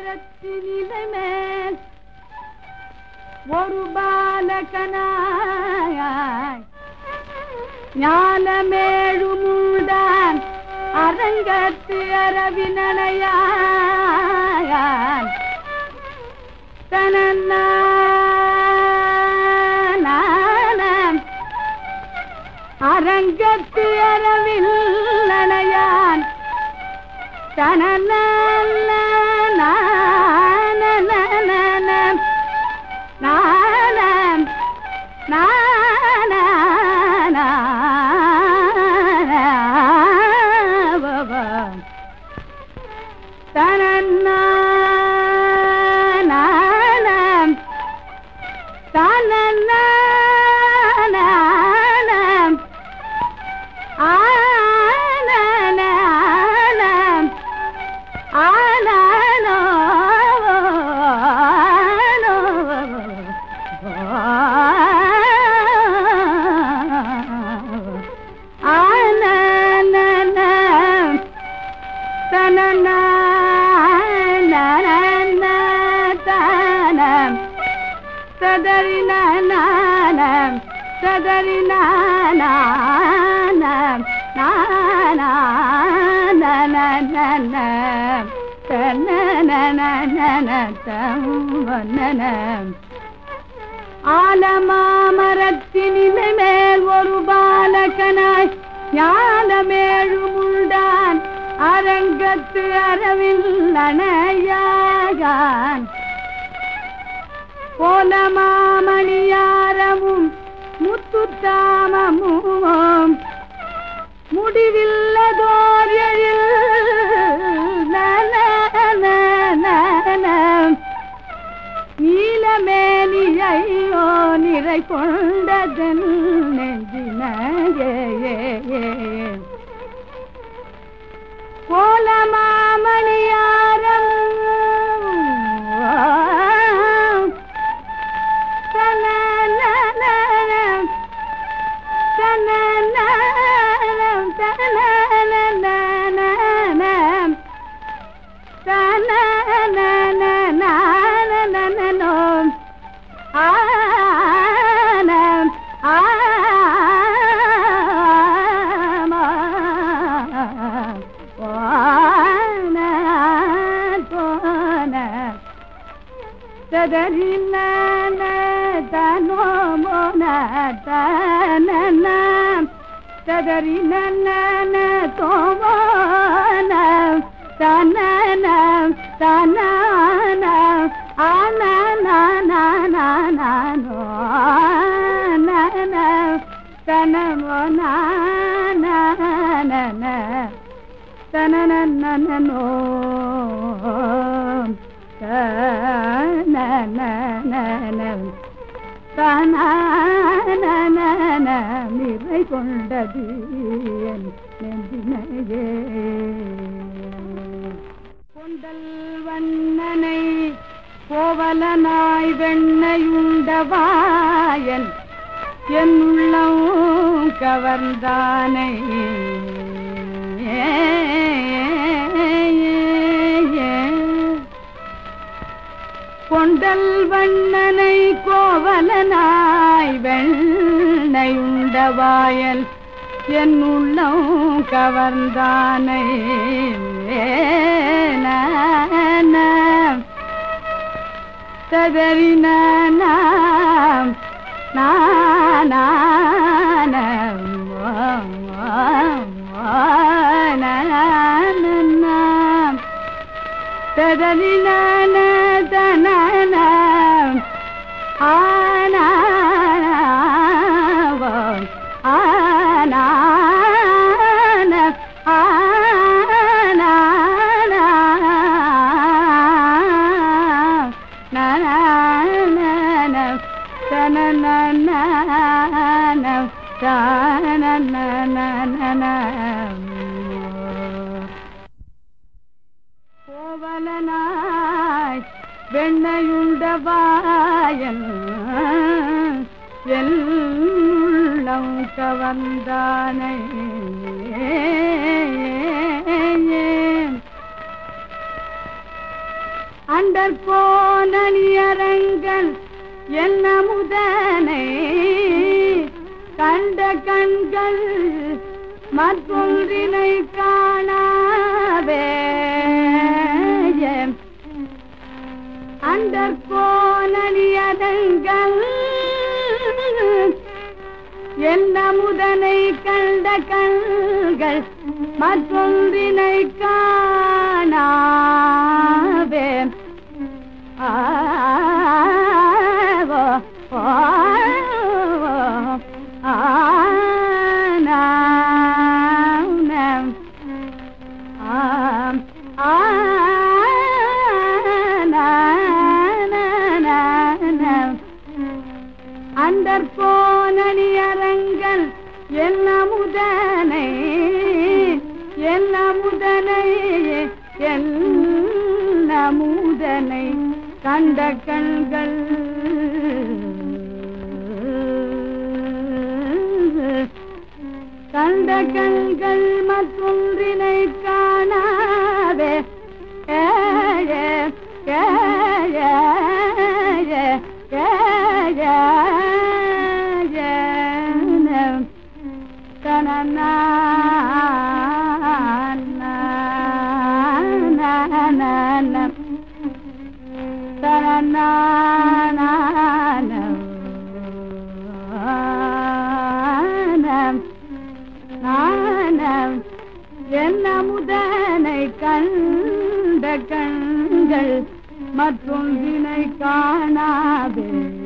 மரத்தினிலை மேல் ஒரு பாலகனாய் ஞானமேழு மூடான் அரங்கத்து அரவினனையான் தனநானம் அரங்கத்து அரவில் அணையான் தனநானம் நானம் நானம் தனநானம் தனநானம் ஆனநானம் ஆனானோ ஆனநானம் தனநானம் சதரி நானம் சதரி நானம் நானம் தன்னனம் ஆலமாமரத்தினிலை மேல் ஒரு பாலகனாய் ஞானமேழு முண்டான் அரங்கத்து அரவில் அணையாகான் போலமாமணியாரமும் முத்துத்தாமமும் முடிவில்லதோர் எழில் நனநனநனம். நீலமேனியையோ நிறை கொண்டதன் நெஞ்சினையே கோலமாமணியாரம் தனநனனம், தனநனம், தனநனநனம், தனநனநனநனம். ஆனம், ஆமாம். வான போன ததறின தனோ மோன தனன ததறின தோமோன தனன தனன ஆனோ தனமோ நான தனனோ தனனனம் தனனன நிறை கொண்டது என் நெஞ்சினையே கொண்டல் வண்ணனை கோவலனாய் வெண்ணையுண்டவாயன் என் உள்ளம் கவர்ந்தானை கொண்டல் வண்ணனை கோவலனாய் வெண்ணையுண்டவாயல் என் உள்ளம் கவர்ந்தானை ததறின நாம் நானம் ததறின தனன ஆனா ஆனா கோவலனாய் வெண்ணையுண்டவாயன் எல்லம் கவர்ந்தானை அண்டர் போனணியரங்கள் என்ன முதனை கண்ட கண்கள் மற்றொன்றினை காணாவே அண்டர் போனணியரங்கள் என்ன முதனை கண்ட கண்கள் மற்றொன்றினை காணாவே ஆவோ, ஆவோ, ஆனாம், ஆம், ஆனானானானாம். அண்டர் போனணியரங்கள் என்ன முதனை என்ன முதனை என்ன முதனை கண்ட கண்கள் கண்ட கண்கள் மற்றொன்றினை காணாதே ஏழ ஏழ ஏழ என்ன முதனை கண்ட கண்கள் மற்றொன்றினை காணாதே